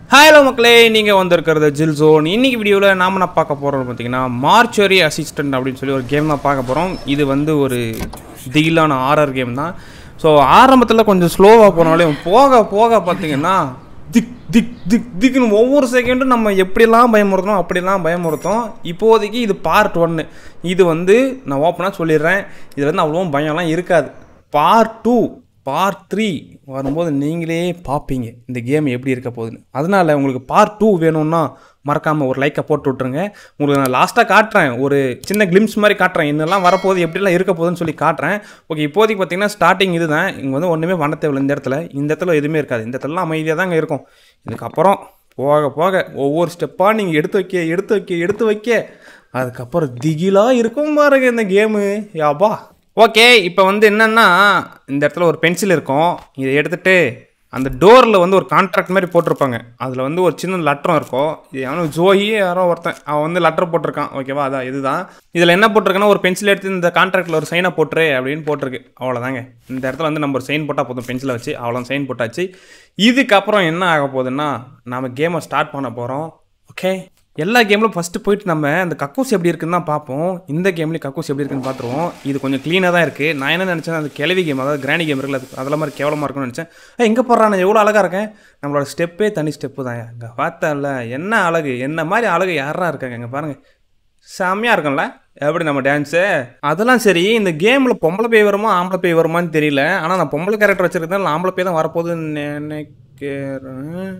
Hello மக்களே நீங்கள் வந்திருக்கிறது ஜில் ஜோன் இன்னைக்கு வீடியோவில் நாம என்ன பார்க்க போகிறோம் பார்த்தீங்கன்னா மார்ச்சரி அசிஸ்டன்ட் அப்படின்னு சொல்லி ஒரு கேம் தான் பார்க்க போகிறோம் இது வந்து ஒரு திகிலான ஆரர் கேம் தான் ஸோ ஆரம்பத்தில் கொஞ்சம் ஸ்லோவாக போனாலும் போக போக பார்த்தீங்கன்னா திக் திக் திக் திக்னு ஒவ்வொரு செகண்டும் நம்ம எப்படிலாம் பயமுறுத்தணும் அப்படிலாம் பயமுறுத்தோம் இப்போதைக்கு இது பார்ட் ஒன்று இது வந்து நான் ஓப்பனாக சொல்லிடுறேன் இது வந்து அவ்வளோ பயம்லாம் இருக்காது பார்ட் டூ பார்ட் த்ரீ வரும்போது நீங்களே பார்ப்பீங்க இந்த கேம் எப்படி இருக்க போகுதுன்னு அதனால உங்களுக்கு பார்ட் டூ வேணும்னா மறக்காமல் ஒரு லைக்கை போட்டு விட்ருங்க உங்களுக்கு நான் லாஸ்ட்டாக காட்டுறேன் ஒரு சின்ன கிளிம்ஸ் மாதிரி காட்டுறேன் என்னெல்லாம் வரப்போகுது எப்படிலாம் இருக்க போகுதுன்னு சொல்லி காட்டுறேன் ஓகே இப்போதைக்கு பார்த்தீங்கன்னா ஸ்டார்டிங் இதுதான் இங்கே வந்து ஒன்றுமே பண்ண தேவையில்ல இந்த இடத்துல இந்த இடத்துல எதுவுமே இருக்காது இந்த இடத்துலலாம் அமைதியாக தாங்க இருக்கும் இதுக்கப்புறம் போக போக ஒவ்வொரு ஸ்டெப்பாக நீங்கள் எடுத்து வைக்க எடுத்து வைக்க எடுத்து வைக்க அதுக்கப்புறம் திகிலாக இருக்கும் பாருங்க இந்த கேமு யாபா ஓகே இப்போ வந்து என்னென்னா இந்த இடத்துல ஒரு பென்சில் இருக்கும் இதை எடுத்துகிட்டு அந்த டோரில் வந்து ஒரு கான்ட்ராக்ட் மாதிரி போட்டிருப்பாங்க அதில் வந்து ஒரு சின்ன லெட்டரும் இருக்கும் இது அவனும் ஜோஹி யாரோ ஒருத்தன் அவன் வந்து லெட்டர் போட்டிருக்கான் ஓகேவா அதான் இதுதான் இதில் என்ன போட்டிருக்குன்னா ஒரு பென்சில் எடுத்து இந்த கான்ட்ராக்டில் ஒரு சைனை போட்டுரு அப்படின்னு போட்டிருக்கு அவ்வளோதாங்க இந்த இடத்துல வந்து நம்ம ஒரு சைன் போட்டால் போதும் பென்சிலை வச்சு அவ்வளோ சைன் போட்டாச்சு இதுக்கப்புறம் என்ன ஆக போகுதுன்னா நம்ம கேமை ஸ்டார்ட் பண்ண போகிறோம் ஓகே எல்லா கேம்லும் ஃபஸ்ட்டு போயிட்டு நம்ம அந்த கக்கூஸ் எப்படி இருக்குன்னு தான் பார்ப்போம் இந்த கேம்லேயும் கக்கூஸ் எப்படி இருக்குன்னு பார்த்துருவோம் இது கொஞ்சம் க்ளீனாக தான் இருக்குது நான் என்ன நினச்சேன் அந்த கிளவி கேம் அதாவது கிராணி கேம் இருக்குல்ல அது அதெல்லாம் மாதிரி கேவலமாக இருக்கும்னு நினச்சேன் ஏய், எங்கே போடுறான் நான் எவ்வளோ அழகாக இருக்கேன் நம்மளோட ஸ்டெப்பே தனி ஸ்டெப்பு தான் இங்கே பார்த்தல என்ன அழகு என்ன மாதிரி அழகு யாரா இருக்காங்க இங்கே பாருங்கள் செம்மையாக இருக்கும்ல எப்படி நம்ம டான்ஸு அதெல்லாம் சரி இந்த கேமில் பொம்பளை பேய் வருமா ஆம்பளை பேய் வருமான்னு தெரியல ஆனால் நான் பொம்பளை கேரக்டர் வச்சுருக்கேன் ஆம்பளை பேய் தான் வரப்போகுதுன்னு நினைக்கிறேன்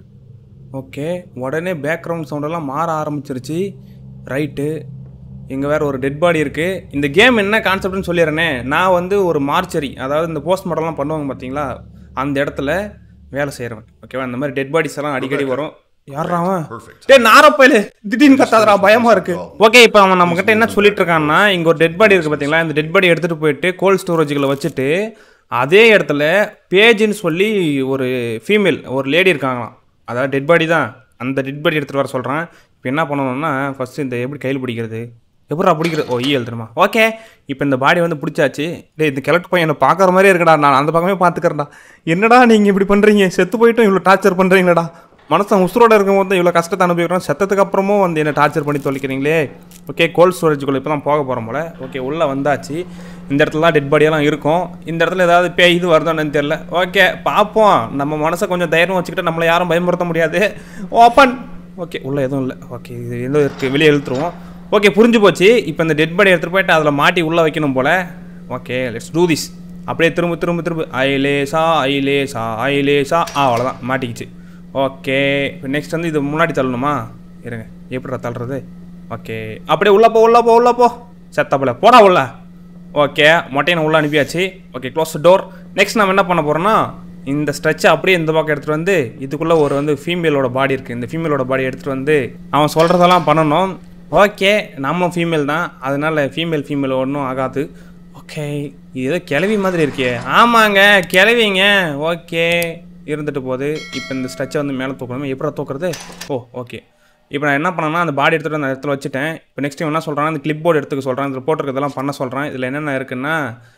ஓகே உடனே பேக்ரவுண்ட் சவுண்டெல்லாம் மாற ஆரம்பிச்சிருச்சு ரைட்டு இங்கே வேறு ஒரு டெட் பாடி இருக்குது இந்த கேம் என்ன கான்செப்ட்னு சொல்லிடுறேனே நான் வந்து ஒரு மார்ச்சரி அதாவது இந்த போஸ்ட் மாடல்லாம் பண்ணுவாங்க பார்த்தீங்களா அந்த இடத்துல வேலை செய்கிறவன் ஓகேவா இந்த மாதிரி டெட் பாடிஸ் எல்லாம் அடிக்கடி வரும் யாரா அவன் டேய் நாரப்பையில திடீர்னு கத்தாதடா பயமா இருக்கு ஓகே இப்போ அவன் நம்ம கிட்ட என்ன சொல்லிட்டு இருக்கான்னா இங்க ஒரு டெட் பாடி இருக்கு பாத்தீங்களா இந்த டெட் பாடி எடுத்துட்டு போயிட்டு கோல்ட் ஸ்டோரேஜுக்குள்ள வச்சுட்டு அதே இடத்துல பேஜ்னு சொல்லி ஒரு ஃபீமேல் ஒரு லேடி இருக்காங்களாம் அதாவது டெட் பாடி தான் அந்த டெட் பாடி எடுத்துட்டு வர சொல்றான் இப்போ என்ன பண்ணணும்னா ஃபர்ஸ்ட் இந்த எப்படி கையில் பிடிக்கிறது எப்படா பிடிக்கிறது ஓ ஈ எழுதுமா ஓகே இப்போ இந்த பாடி வந்து பிடிச்சாச்சு டேய் இந்த கிழட்டு பையன் என்னை பார்க்குற மாதிரியே இருக்கடா நான் அந்த பக்கமே பார்த்துக்கிறேன்டா என்னடா நீங்கள் இப்படி பண்ணுறீங்க செத்து போயிட்டும் இவ்வளோ டார்ச்சர் பண்ணுறீங்களடா மனசன் உசுரோட இருக்கும்போது இவ்வளோ கஷ்டத்தை அனுபவிக்கிறோம் செத்ததுக்கு அப்புறமும் வந்து என்ன டார்ச்சர் பண்ணி தொலைக்கிறீங்களே ஓகே கோல்ட் ஸ்டோரேஜுக்குள்ளே இப்போ தான் போக போகிறோம் போல ஓகே உள்ளே வந்தாச்சு இந்த இடத்துல தான் டெட் பாடியெல்லாம் இருக்கும் இந்த இடத்துல ஏதாவது பேய் இது வருதோன்னு தெரியல ஓகே பார்ப்போம் நம்ம மனசை கொஞ்சம் தைரியம் வச்சுக்கிட்டு நம்மளை யாரும் பயமுறுத்த முடியாது ஓப்பன் ஓகே உள்ளே எதுவும் இல்லை ஓகே இது எதுவும் இருக்குது வெளியே இழுத்துருவோம் ஓகே புரிஞ்சு போச்சு இப்போ இந்த டெட் பாடி எடுத்துகிட்டு போயிட்டு அதில் மாட்டி உள்ளே வைக்கணும் போல் ஓகே லெட்ஸ் டூ திஸ் அப்படியே திரும்ப திரும்ப திரும்ப ஐலேசா ஐலேசா ஐலேசா ஆ அவ்வளோதான் மாட்டிக்கிச்சு ஓகே இப்போ நெக்ஸ்ட் வந்து இது முன்னாடி தள்ளணுமா இருங்க எப்படிடா தள்ளுறது ஓகே அப்படியே உள்ளே போ உள்ளே போ உள்ளே போ செத்தப்பில் போடா உள்ள ஓகே மொட்டையை உள்ளே அனுப்பியாச்சு ஓகே க்ளோஸ் டோர் நெக்ஸ்ட் நம்ம என்ன பண்ண போகிறோம்னா இந்த ஸ்ட்ரெச்சை அப்படியே இந்த பக்கம் எடுத்துகிட்டு வந்து இதுக்குள்ளே ஒரு வந்து ஃபீமேலோட பாடி இருக்குது இந்த ஃபீமேலோட பாடி எடுத்துகிட்டு வந்து அவன் சொல்கிறதெல்லாம் பண்ணணும் ஓகே நம்மளும் ஃபீமேல் தான் அதனால ஃபீமேல் ஃபீமேல் ஒன்றும் ஆகாது ஓகே இது ஏதோ கிளவி மாதிரி இருக்கே ஆமாங்க கிளவிங்க ஓகே இருந்துட்டு போகுது இப்போ இந்த ஸ்ட்ரெச்சை வந்து மேலே தூக்கணும் எப்படி தூக்குறது ஓ ஓகே இப்போ நான் என்ன பண்ணேன்னா அந்த பாடி எடுத்துகிட்டு அந்த இடத்துல வச்சுட்டேன் இப்போ நெக்ஸ்ட் என்ன சொல்கிறான் அந்த கிளிப் போர்டு எடுத்துக்க சொல்கிறேன் இதில் போட்டிருக்கிறதெல்லாம் பண்ண சொல்கிறேன் இதில் என்னென்ன இருக்குன்னா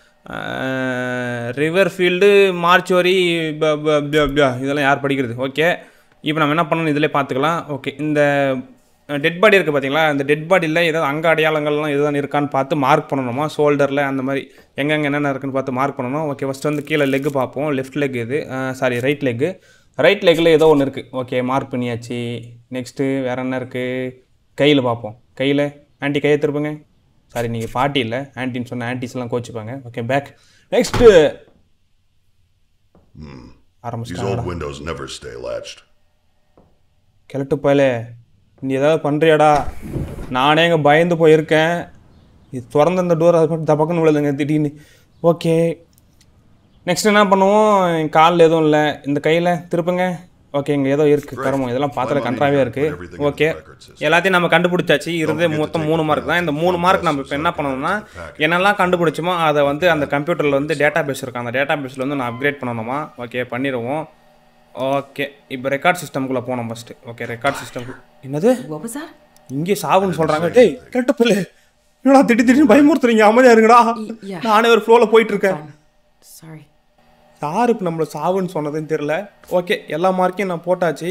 ரிவர் ஃபீல்டு மார்ச்சோரி ப- ப- ப- ப- இதெல்லாம் யார் படிக்கிறது ஓகே இப்போ நம்ம என்ன பண்ணணும் இதிலே பார்த்துக்கலாம் ஓகே இந்த டெட் பாடி இருக்குது பார்த்தீங்களா அந்த டெட் பாடியில் ஏதாவது அங்க அடையாளங்கள்லாம் எதுதான் இருக்கான்னு பார்த்து மார்க் பண்ணணுமா ஷோல்டரில் அந்த மாதிரி எங்கெங்கே என்னென்ன இருக்குன்னு பார்த்து மார்க் பண்ணணும் ஓகே ஃபஸ்ட்டு வந்து கீழே லெக் பார்ப்போம் லெஃப்ட் லெக் இது சாரி ரைட் லெக்கு ரைட் லெக்கில் ஏதோ ஒன்று இருக்குது ஓகே மார்க் பண்ணியாச்சு நெக்ஸ்ட்டு வேறு என்ன இருக்குது கையில் பார்ப்போம் கையில் ஆன்ட்டி கையை திருப்புங்க சாரி நீங்கள் பாட்டி இல்லை ஆன்ட்டின்னு சொன்ன ஆன்ட்டிஸ்லாம் கோச்சிப்பாங்க ஓகே பேக் நெக்ஸ்ட்டு These ஆரம்பிச்சிட்டாங்க old windows never stay latched. கிழட்டு பயலே நீ ஏதாவது பண்ணுறியாடா நானே இங்கே பயந்து போயிருக்கேன் இது திறந்த இந்த டோர் அது மட்டும் தப்பக்குன்னு விழுதுங்க திடீர்னு ஓகே நெக்ஸ்ட் என்ன பண்ணுவோம் காலில் எதுவும் இல்லை இந்த கையில் திருப்புங்க ஓகே இங்கே ஏதோ இருக்குது கருமம் இதெல்லாம் பார்த்துல கன்றாவே இருக்குது ஓகே எல்லாத்தையும் நம்ம கண்டுபிடிச்சாச்சு இருந்து மொத்தம் மூணு மார்க் தான் இந்த மூணு மார்க் நம்ம இப்போ என்ன பண்ணணும்னா என்னெல்லாம் கண்டுபிடிச்சோமோ அதை வந்து அந்த கம்ப்யூட்டரில் வந்து டேட்டா பேஸ் இருக்கும் அந்த டேட்டா பேஸில் வந்து நான் அப்கிரேட் பண்ணணுமா ஓகே பண்ணிடுவோம் ஓகே இப்போ ரெக்கார்ட் சிஸ்டம்குள்ளே போனோம் ஃபஸ்ட்டு ஓகே ரெக்கார்ட் சிஸ்டம் என்னது What was that? இங்கே சாவுன்னு சொல்கிறாங்க டேய் கரெக்டாக பிள்ளை என்னடா திடீர் திடீர்னு பயமுறுத்துறீங்க அமைதியா இருங்கடா yeah. நானே ஒரு ஃப்ளோவில் போயிட்டு இருக்கேன் Sorry. யார் இப்போ நம்மளை சாவுன்னு சொன்னதுன்னு தெரில ஓகே எல்லா மார்க்கையும் நான் போட்டாச்சு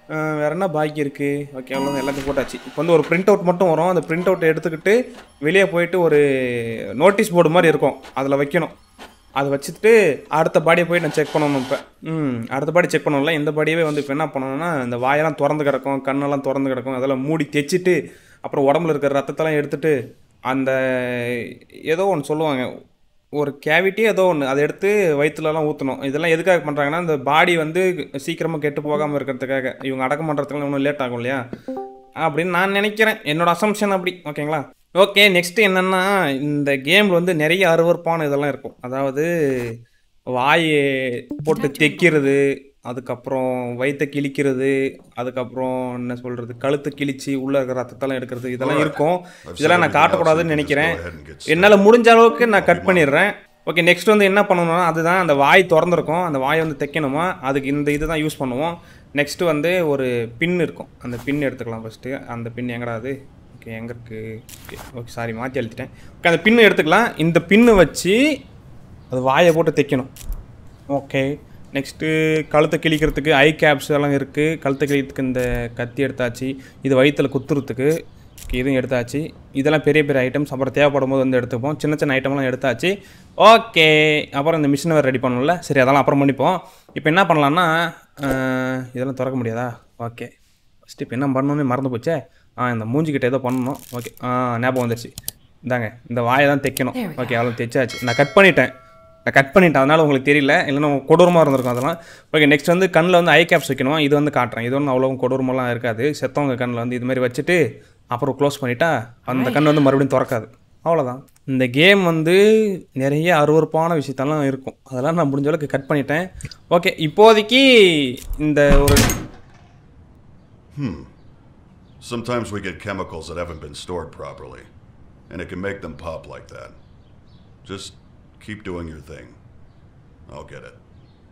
அஹ் வேற என்ன பாக்கி இருக்கு ஓகே அவ்வளோ எல்லாத்தையும் போட்டாச்சு இப்போ வந்து ஒரு பிரிண்ட் அவுட் மட்டும் வரும் அந்த பிரிண்ட் அவுட்டை எடுத்துக்கிட்டு வெளியே போயிட்டு ஒரு நோட்டீஸ் போர்டு மாதிரி இருக்கும் அதில் வைக்கணும் அதை வச்சுட்டு அடுத்த பாடியை போய் நான் செக் பண்ணணும் இப்போ ம் அடுத்த பாடி செக் பண்ணணும்ல இந்த பாடியவே வந்து இப்போ என்ன பண்ணணும்னா இந்த வாயெல்லாம் திறந்து கிடக்கும் கண்ணெல்லாம் திறந்து கிடக்கும் அதெல்லாம் மூடி தைச்சிட்டு அப்புறம் உடம்புல இருக்கிற ரத்தத்தெல்லாம் எடுத்துட்டு அந்த ஏதோ ஒன்று சொல்லுவாங்க ஒரு கேவிட்டி ஏதோ ஒன்று அதை எடுத்து வயிற்றுலலாம் ஊற்றணும் இதெல்லாம் எதுக்காக பண்ணுறாங்கன்னா இந்த பாடி வந்து சீக்கிரமாக கெட்டு போகாமல் இருக்கிறதுக்காக இவங்க அடக்கம் பண்ணுறதுக்குலாம் இன்னும் லேட் ஆகும் இல்லையா அப்படின்னு நான் நினைக்கிறேன் என்னோட அசம்ஷன் அப்படி ஓகேங்களா ஓகே நெக்ஸ்ட் என்னென்னா இந்த கேமில் வந்து நிறைய அருவறுப்பான இதெல்லாம் இருக்கும் அதாவது வாய் போட்டு தைக்கிறது அதுக்கப்புறம் வயிற்றை கிழிக்கிறது அதுக்கப்புறம் என்ன சொல்கிறது கழுத்தை கிழிச்சு உள்ளே இருக்கிற ரத்தத்தெல்லாம் எடுக்கிறது இதெல்லாம் இருக்கும் இதெல்லாம் நான் காட்டக்கூடாதுன்னு நினைக்கிறேன் என்னால் முடிஞ்ச அளவுக்கு நான் கட் பண்ணிடுறேன் ஓகே நெக்ஸ்ட் வந்து என்ன பண்ணணும்னா அதுதான் அந்த வாய் திறந்துருக்கும் அந்த வாயை வந்து தைக்கணுமா அதுக்கு இந்த இது தான் யூஸ் பண்ணுவோம் நெக்ஸ்ட்டு வந்து ஒரு பின் இருக்கும் அந்த பின் எடுத்துக்கலாம் ஃபஸ்ட்டு அந்த பின் எங்கடா அது ஓகே எங்கே இருக்குது ஓகே ஓகே சாரி மாற்றி அழுத்திட்டேன் ஓகே அந்த பின்னு எடுத்துக்கலாம் இந்த பின்னு வச்சு அது வாயை போட்டு தைக்கணும் ஓகே நெக்ஸ்ட்டு கழுத்தை கிழிக்கிறதுக்கு ஐ கேப்ஸ் எல்லாம் இருக்குது கழுத்தை கிழிக்கிறதுக்கு இந்த கத்தி எடுத்தாச்சு இது வயிற்றுல குத்துறதுக்கு ஓகே இதுவும் எடுத்தாச்சு இதெல்லாம் பெரிய பெரிய ஐட்டம்ஸ் அப்புறம் தேவைப்படும் போது வந்து எடுத்துப்போம் சின்ன சின்ன ஐட்டம்லாம் எடுத்தாச்சு ஓகே அப்புறம் இந்த மிஷினை வேறு ரெடி பண்ணணும்ல சரி அதெல்லாம் அப்புறம் பண்ணிப்போம் இப்போ என்ன பண்ணலான்னா அஹ், இதெல்லாம் திறக்க முடியாதா ஓகே ஃபஸ்ட்டு இப்போ என்ன பண்ணணும்னு மறந்து போச்சே ஆ இந்த மூஞ்சிக்கிட்ட ஏதோ பண்ணணும் ஓகே ஆ ஞாபகம் வந்துருச்சு இந்தாங்க இந்த வாயை தான் தைக்கணும் ஓகே அவ்வளோ தைச்சாச்சு நான் கட் பண்ணிட்டேன் நான் கட் பண்ணிட்டேன் அதனால உங்களுக்கு தெரியல இல்லைன்னா கொடூரமாக இருந்திருக்கும் அதெல்லாம் ஓகே நெக்ஸ்ட் வந்து கண்ணில் வந்து ஐ கேப்ஸ் வைக்கணும் இது வந்து காட்டுறேன் இது ஒன்றும் அவ்வளோ கொடூரமெல்லாம் இருக்காது செத்தவங்க கண்ணில் வந்து இது மாதிரி வச்சுட்டு அப்புறம் க்ளோஸ் பண்ணிட்டா அந்த கண் வந்து மறுபடியும் திறக்காது அவ்வளோதான் இந்த கேம் வந்து நிறைய அருவறுப்பான விஷயத்தெல்லாம் இருக்கும் அதெல்லாம் நான் முடிஞ்ச அளவுக்கு கட் பண்ணிட்டேன் ஓகே இப்போதைக்கு இந்த ஒரு Sometimes we get chemicals that haven't been stored properly, and it can make them pop like that. Just keep doing your thing. I'll get it.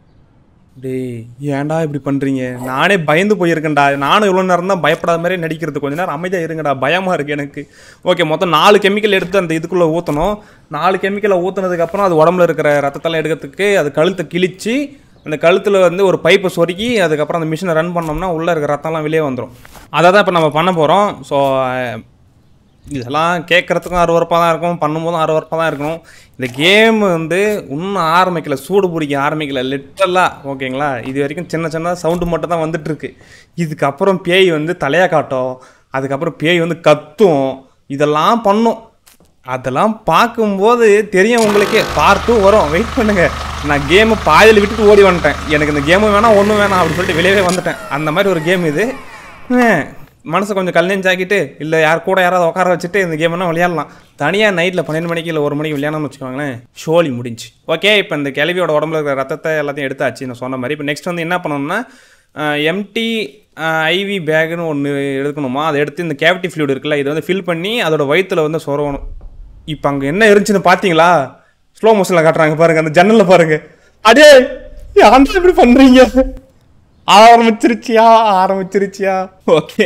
டேய் ஏன்டா இப்படி பண்ணுறீங்க நானே பயந்து போயிருக்கேன்டா நானும் இவ்வளோ நேரம் தான் பயப்படாத மாதிரி நடிக்கிறது கொஞ்ச நேரம் அமைதியாக இருங்கடா பயமாக இருக்குது எனக்கு ஓகே மொத்தம் நாலு கெமிக்கல் எடுத்து அந்த இதுக்குள்ளே ஊற்றணும் நாலு கெமிக்கலை ஊற்றுனதுக்கப்புறம் அது உடம்புல இருக்கிற ரத்தத்தெல்லாம் எடுக்கிறதுக்கு அது கழுத்தை கிழிச்சு அந்த கழுத்தில் வந்து ஒரு பைப்பை சொருக்கி அதுக்கப்புறம் அந்த மிஷினை ரன் பண்ணோம்னா உள்ளே இருக்கிற ரத்தம்லாம் வெளியே வந்துடும் அதை தான் இப்போ நம்ம பண்ண போகிறோம் ஸோ இதெல்லாம் கேட்குறதுக்கும் அருவறுப்பாக தான் இருக்கும் பண்ணும்போதும் அருவறுப்பாக தான் இருக்கணும் இந்த கேம் வந்து இன்னும் ஆரம்பிக்கல சூடு பிடிக்க ஆரம்பிக்கல லிட்டரலாக ஓகேங்களா இது வரைக்கும் சின்ன சின்ன சவுண்டு மட்டும் தான் வந்துட்டுருக்கு இதுக்கப்புறம் பேய் வந்து தலையை காட்டும் அதுக்கப்புறம் பேய் வந்து கத்தும் இதெல்லாம் பண்ணும் அதெல்லாம் பார்க்கும்போது தெரியும் உங்களுக்கே பார்ட்டும் வரும் வெயிட் பண்ணுங்க நான் கேமை பாதியில் விட்டுட்டு ஓடி வந்துட்டேன் எனக்கு இந்த கேமும் வேணாம் ஒன்றும் வேணாம் அப்படின்னு சொல்லிட்டு வெளியவே வந்துட்டேன் அந்த மாதிரி ஒரு கேம் இது ஹம், மனசை கொஞ்சம் கல்யாஞ்சாக்கிட்டு இல்லை யார் கூட யாராவது உட்கார வச்சுட்டு இந்த கேம்னா விளையாடலாம் தனியாக நைட்டில் பன்னெண்டு மணிக்கு இல்லை ஒரு மணிக்கு விளையாடணும்னு வச்சுக்கோங்களேன் ஷோலி முடிஞ்சு ஓகே இப்போ இந்த கிளவியோட உடம்புல இருக்கிற ரத்தத்தை எல்லாத்தையும் எடுத்தாச்சு நான் சொன்ன மாதிரி இப்போ நெக்ஸ்ட் வந்து என்ன பண்ணணும்னா எம்டி ஐவி பேக்குன்னு ஒன்று எடுக்கணுமா அதை எடுத்து இந்த கேவிட்டி ஃப்ளூட் இருக்குல்ல இதை வந்து ஃபில் பண்ணி அதோட வயித்துல வந்து சொரவணும் இப்போ அங்கே என்ன இருந்துச்சுன்னு பார்த்தீங்களா ஸ்லோ மோஷனில் காட்டுறாங்க பாருங்க அந்த ஜன்னலில் பாருங்க அடே ஏன்டா இப்படி பண்ணுறீங்க ஆரம்பிச்சிருச்சியா ஆரம்பிச்சிருச்சியா ஓகே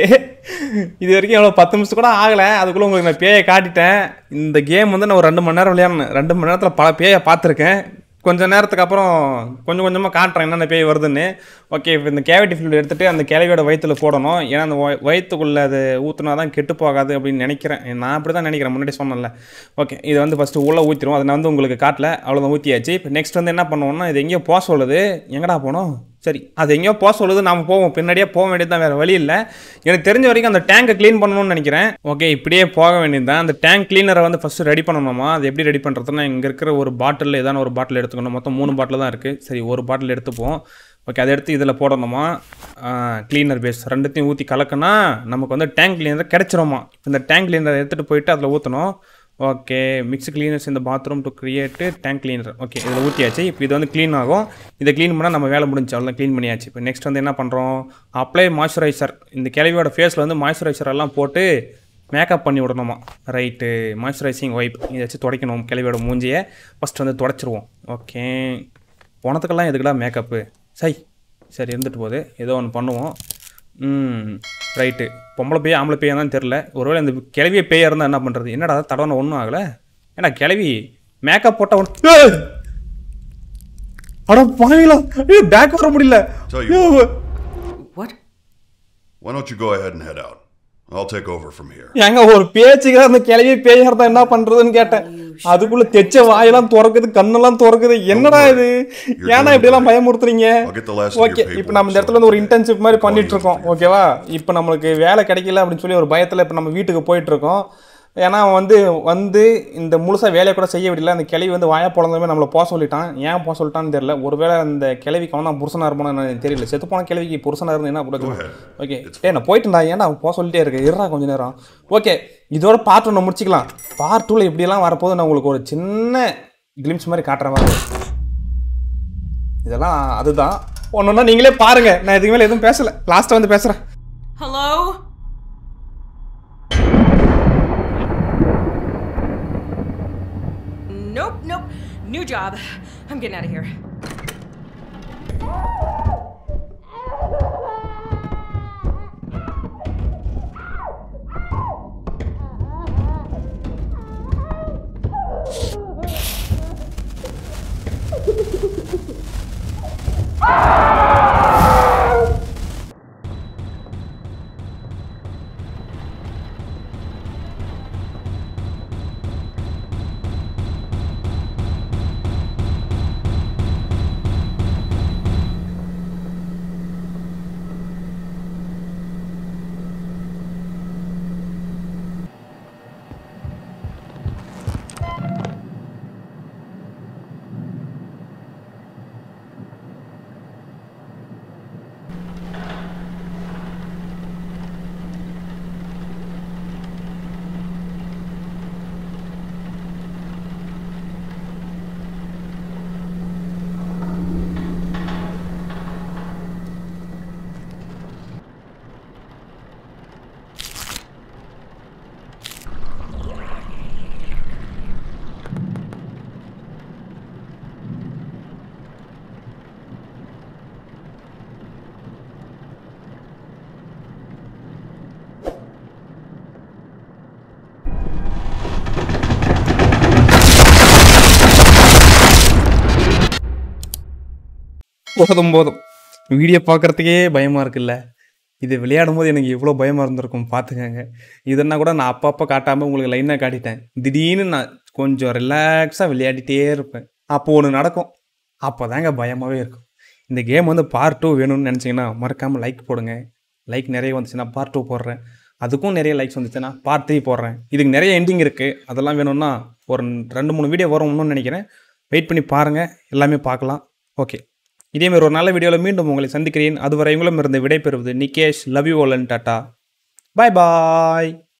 இது வரைக்கும் எவ்வளோ பத்து நிமிஷம் கூட ஆகலை அதுக்குள்ளே உங்களுக்கு நான் பேயை காட்டிட்டேன் இந்த கேம் வந்து நான் ஒரு ரெண்டு மணி நேரம் விளையாடினேன் ரெண்டு மணி நேரத்தில் பல பேயை பார்த்துருக்கேன் கொஞ்ச நேரத்துக்கு அப்புறம் கொஞ்சம் கொஞ்சமாக காட்டுறேன் என்னென்ன பேய் வருதுன்னு ஓகே இப்போ இந்த கேவிட்டி ஃபில்டு எடுத்துகிட்டு அந்த கிளவியோட வயித்துல போடணும் ஏன்னா அந்த வய- வயித்துக்குள்ளே அது ஊற்றுனா தான் கெட்டு போகாது அப்படின்னு நினைக்கிறேன் நான் அப்படி தான் நினைக்கிறேன் முன்னாடி சொன்னேன்ல ஓகே இது வந்து ஃபஸ்ட்டு உள்ளே ஊற்றிடுவோம் அதை நான் வந்து உங்களுக்கு காட்டல அவ்வளோதான் ஊற்றியாச்சு இப்போ நெக்ஸ்ட் வந்து என்ன பண்ணுவோம்னா இது எங்கேயோ போக சொல்லுது எங்கடா போனோம் சரி அது எங்கேயோ போக சொல்லுது நாம போவோம் பின்னாடியே போக வேண்டியது தான் வேறு வழி இல்லை எனக்கு தெரிஞ்ச வரைக்கும் அந்த டேங்கை க்ளீன் பண்ணணும்னு நினைக்கிறேன் ஓகே இப்படியே போக வேண்டியது தான் அந்த டேங்க் க்ளீனரை வந்து ஃபஸ்ட்டு ரெடி பண்ணணுமா அது எப்படி ரெடி பண்ணுறதுன்னா இங்கே இருக்கிற ஒரு பாட்டில் ஏதான ஒரு பாட்டில் எடுத்துக்கணும் மொத்தம் மூணு பாட்டில் தான் இருக்குது சரி ஒரு பாட்டில் எடுத்துப்போம் ஓகே அதை எடுத்து இதில் போடணுமா க்ளீனர் பேஸ் ரெண்டுத்தையும் ஊற்றி கலக்குனா நமக்கு வந்து டேங்க் க்ளீனர் கிடச்சிருமா இப்போ இந்த டேங்க் க்ளீனரை எடுத்துகிட்டு போயிட்டு அதில் ஊற்றணும் ஓகே மிக்ஸ் கிளீனர்ஸ் இந்த bathroom to create tank cleaner okay இதில் ஊற்றியாச்சு இப்போ இது வந்து க்ளீன் ஆகும் இதை க்ளீன் பண்ணால் நம்ம வேலை முடிஞ்சு அவ்வளோ க்ளீன் பண்ணியாச்சு இப்போ நெக்ஸ்ட் வந்து என்ன பண்ணுறோம் அப்ளை மாய்ஸ்சரைசர் இந்த கிளவியோட ஃபேஸில் வந்து மாய்ஸ்சரைசர் எல்லாம் போட்டு மேக்கப் பண்ணி விடணுமா ரைட்டு மாய்ஸ்சரைசிங் ஒய்ப் இதை வச்சு துடைக்கணும் கிளவியோட மூஞ்சியை ஃபஸ்ட் வந்து துடைச்சிருவோம் ஓகே போனதுக்கெல்லாம் எதுக்குடா மேக்கப்பு சை சரி இருந்துட்டு போகுது ஏதோ ஒன்று பண்ணுவோம் ம் ரைட்டு பொம்பளை பேய் ஆம்பளை பேயா தான் தெரில ஒருவேளை இந்த கிளவிய பேயா இருந்தால் என்ன பண்ணுறது என்னடா தடவை ஒன்றும் ஆகலை ஏன்னா கிளவி மேக்கப் போட்ட ஒன்று அட பாவீங்களா ஐயோ பேக் வர முடியல Tell you ஐயோ. What? Why don't you go ahead and head out? I'll take over from here. ஏங்க ஒரு பேச்சுக்கு அந்த கிளவி பேயா இருந்தா என்ன பண்றதுன்னு கேட்டேன் அதுக்குள்ள தெச்ச வாயெல்லாம் திறக்குது கண்ணெல்லாம் திறக்குது என்னடா இது ஏன்னா இப்படி எல்லாம் பயமுறுத்துறீங்க I'll get the last of your okay இப்போ நம்ம இந்த இடத்துல வந்து ஒரு இன்டர்ன்ஷிப் மாதிரி பண்ணிட்டு இருக்கோம் ஓகேவா இப்போ நம்மளுக்கு வேலை கிடைக்கல அப்படின்னு சொல்லி ஒரு பயத்தில் இப்போ நம்ம வீட்டுக்கு போயிட்டு இருக்கோம் ஏன்னா அவன் வந்து வந்து இந்த முழுசா வேலையை கூட செய்ய விடல அந்த கிளவி வந்து வாயா பிறந்தமே நம்மளை போக சொல்லிட்டான் ஏன் போக சொல்லிட்டான்னு தெரியல ஒருவேளை அந்த கிளவிக்கு அவன் தான் புருஷனா இருப்பான்னு எனக்கு தெரியல செத்து போன கிளவிக்கு புருஷனா இருந்து என்ன கூட ஓகே ஏ நான் போயிட்டுடா ஏன்னா அவன் போக சொல்லிட்டே இருக்கு இருறா கொஞ்ச நேரம் ஓகே இதோட பார்ட் ஒன்று முடிச்சுக்கலாம் பார்ட் டூவில் இப்படியெல்லாம் வரப்போது நான் உங்களுக்கு ஒரு சின்ன கிளிம்ஸ் மாதிரி காட்டுற மாதிரி இதெல்லாம் அதுதான் ஒன்று நீங்களே பாருங்க நான் இதுக்கு மேலே எதுவும் பேசல லாஸ்ட்டாக வந்து பேசுகிறேன் Hello? Nope, nope. New job. I'm getting out of here. போதும் போதும் வீடியோ பார்க்குறதுக்கே பயமாக இருக்குல்ல இது விளையாடும் போது எனக்கு எவ்வளோ பயமாக இருந்திருக்கும் பார்த்துக்கங்க இதனா கூட நான் அப்பப்போ காட்டாமல் உங்களுக்கு லைனாக காட்டிட்டேன் திடீர்னு நான் கொஞ்சம் ரிலாக்ஸாக விளையாடிட்டே இருப்பேன் அப்போ ஒன்று நடக்கும் அப்போ தாங்க பயமாகவே இருக்கும் இந்த கேம் வந்து பார்ட் டூ வேணும்னு நினச்சிங்கன்னா மறக்காமல் லைக் போடுங்க லைக் நிறைய வந்துச்சுன்னா பார்ட் டூ போடுறேன் அதுக்கும் நிறைய லைக்ஸ் வந்துச்சுன்னா பார்ட் த்ரீ போடுறேன் இதுக்கு நிறைய எண்டிங் இருக்குது அதெல்லாம் வேணும்னா ஒரு ரெண்டு மூணு வீடியோ வரும்னு நினைக்கிறேன் வெயிட் பண்ணி பாருங்கள் எல்லாமே பார்க்கலாம் ஓகே இதேமாதிரி ஒரு நல்ல வீடியோவில் மீண்டும் உங்களை சந்திக்கிறேன் அதுவரை உங்களும் இருந்து விடைபெறுவது நிகேஷ் லவ் யூ ஓலன் டாட்டா பாய் பாய்